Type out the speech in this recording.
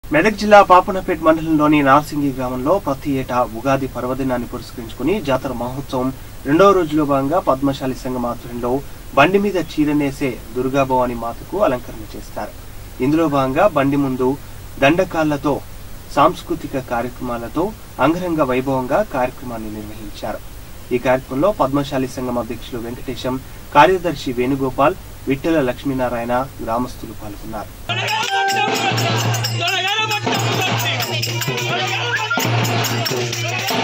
మెదక్ జిల్లా పాపనపేట్ మండలంలోని నార్సింగి గ్రామంలో ప్రతి ఏటా ఉగాది పర్వదినాన్ని పురస్కరించుకుని జాతర మహోత్సవం రెండవ రోజులో భాగంగా పద్మశాలి సంఘం ఆధ్వర్యంలో బండి మీద చీరనేసే దుర్గాభవాని మాతకు అలంకరణ చేస్తారు ఇందులో భాగంగా బండి ముందు దండకాళ్లతో సాంస్కృతిక కార్యక్రమాలతో అంగరంగ వైభవంగా కార్యక్రమాన్ని నిర్వహించారు ఈ కార్యక్రమంలో పద్మశాలి సంఘం అధ్యక్షులు వెంకటేశం కార్యదర్శి వేణుగోపాల్ విఠల లక్ష్మీనారాయణ గ్రామస్తులు పాల్గొన్నారు దొరగాల పట్టం దొరగాల పట్టం